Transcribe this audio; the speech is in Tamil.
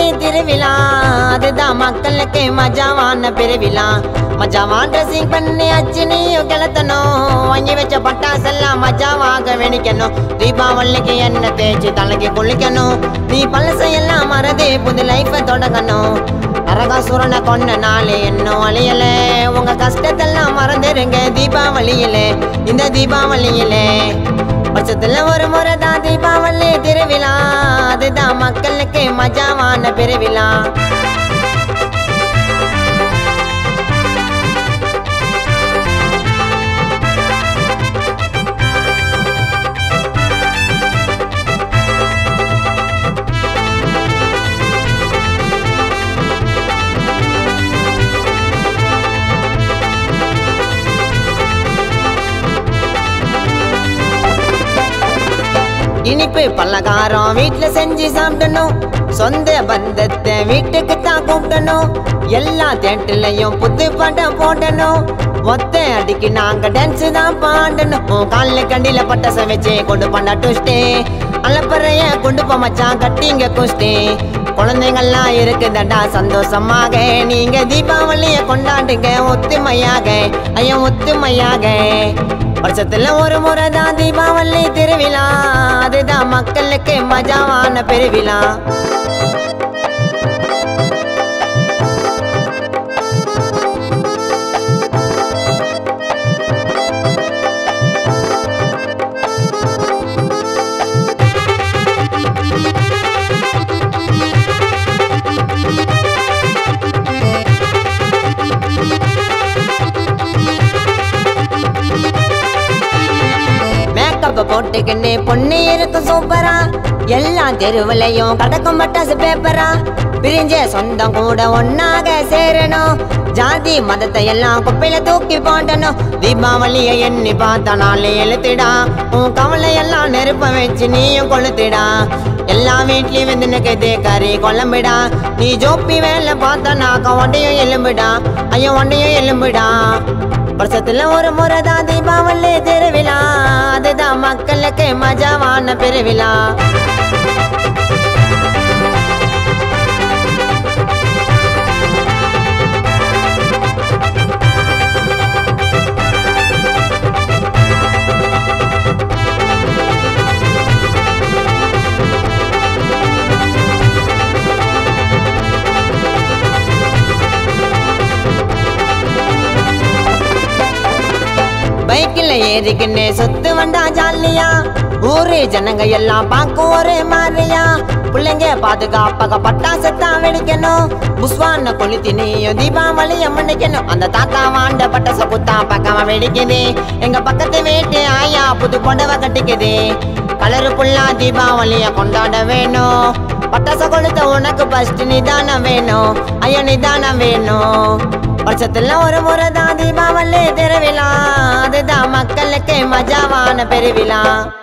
தீபாவளி திருவிழா அதுதான் மக்களுக்கு மஜாவான பெருவிழா மஜாவான் ட்ரெஸ்ஸிங் பண்ணி அச்சு நீயும் கிளத்தணும் வாங்கி வச்ச பட்டாசெல்லாம் மஜாவாக வெடிக்கணும் தீபாவளிக்கு எண்ணெய் தேய்ச்சி தலைக்கு குளிக்கணும் நீ பழசையெல்லாம் மறந்து புது லைஃபை தொடங்கணும் நரகாசுரனை கொண்ட நாள் இன்னும் அழியல உங்க கஷ்டத்தெல்லாம் மறந்துருங்க தீபாவளியிலே இந்த தீபாவளியிலே வருஷத்துல ஒரு முறை தான் தீபாவளி திருவிழா அதுதான் மக்களுக்கு மஜாவான பெருவிழா இனிப்பு பலகாரம் வீட்ல செஞ்சு சாப்பிடணும் சொந்த பந்தத்தை வீட்டுக்கு தான் கூப்பிடணும் எல்லா தேட்டர்லயும் புது படம் போடணும் ஒத்த அடிக்கு நாங்க டான்ஸ் தான் பாடணும் உன் காலில் கண்டில பட்டாச வச்சு கொண்டு பண்ண டுஸ்டே அலப்பறைய கொண்டு போ மச்சான் கட்டிங்க குஸ்டே குழந்தைங்கள்லாம் இருக்குதடா சந்தோஷமாக நீங்க தீபாவளிய கொண்டாடுங்க ஒத்துமையாக ஐயோ ஒத்துமையாக வருஷத்துல ஒரு முறை தான் தீபாவளி திருவிழா அதுதான் மக்களுக்கு மஜாவான பெருவிழா மேக்கப் போட்டுக்கின்னு பொண்ணு இருக்கும் சூப்பரா எல்லா தெருவுலையும் கடக்கும் பட்டாசு பேப்பரா பிரிஞ்ச சொந்தம் கூட ஒன்னாக சேரணும் ஜாதி மதத்தை எல்லாம் குப்பையில தூக்கி போடணும் தீபாவளிய எண்ணி பார்த்த நாளே எழுத்துடா உன் கவலை எல்லாம் நெருப்ப வச்சு நீயும் கொளுத்துடா எல்லா வீட்லயும் வந்து நிற்குது கறி குழம்புடா நீ ஜோப்பி வேலை பார்த்தனாக்க ஒண்டையும் எலும்புடா ஐயோ ஒண்டையும் எலும்புடா வருஷத்துல ஒரு முறை தான் தீபாவளி திருவிழா அதுதான் மக்களுக்கு மஜாவான பெருவிழா பைக்கில் ஏறிக்கின்னு சுத்து வந்தா ஜாலியா ஊரு ஜனங்க எல்லாம் பார்க்கும் ஒரே மாதிரியா பிள்ளைங்க பாதுகாப்பாக பட்டாசத்தான் வெடிக்கணும் புஸ்வான கொளுத்தி நீயும் தீபாவளிய மன்னிக்கணும் அந்த தாத்தா வாண்ட பட்டாச குத்தா பக்கமா வெடிக்குது எங்க பக்கத்து வீட்டு ஆயா புது புடவை கட்டிக்குது கலரு புல்லா தீபாவளிய கொண்டாட வேணும் பட்டாச கொளுத்த உனக்கு ஃபர்ஸ்ட் நிதானம் வேணும் ஐயோ நிதானம் வேணும் வருஷத்துல ஒரு முறை தான் தீபாவளி திருவிழா அதுதான் மக்களுக்கு மஜாவான பெருவிழா